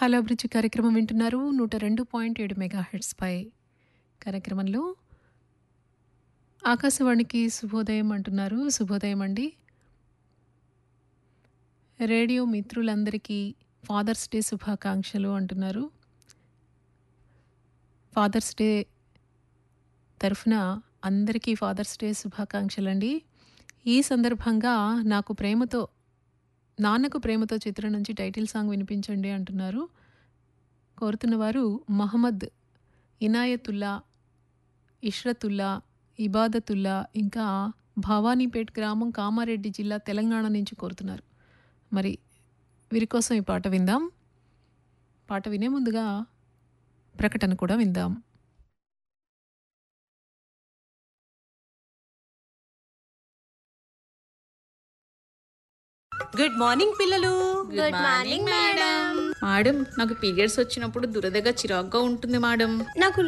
hello అభిరుచి కార్యక్రమం వింటున్నారు నూట రెండు పాయింట్ ఏడు మెగా పై కార్యక్రమంలో ఆకాశవాణికి శుభోదయం అంటున్నారు శుభోదయం అండి రేడియో మిత్రులందరికీ ఫాదర్స్ డే శుభాకాంక్షలు అంటున్నారు ఫాదర్స్ డే తరఫున అందరికీ ఫాదర్స్ డే శుభాకాంక్షలు అండి ఈ సందర్భంగా నాకు ప్రేమతో నాన్నకు ప్రేమతో చిత్రం నుంచి టైటిల్ సాంగ్ వినిపించండి అంటున్నారు కోరుతున్న వారు మహమ్మద్ ఇనాయతుల్లా ఇష్రతుల్లా ఇబాదతుల్లా ఇంకా భవానీపేట్ గ్రామం కామారెడ్డి జిల్లా తెలంగాణ నుంచి కోరుతున్నారు మరి వీరి కోసం ఈ పాట విందాం పాట వినే ముందుగా ప్రకటన కూడా విందాం గుడ్ మార్నింగ్ పిల్లలు గుడ్ మార్నింగ్ మేడం మేడం నాకు పీరియడ్స్ వచ్చినప్పుడు దురదగా చిరాగ్గా ఉంటుంది మేడం నాకు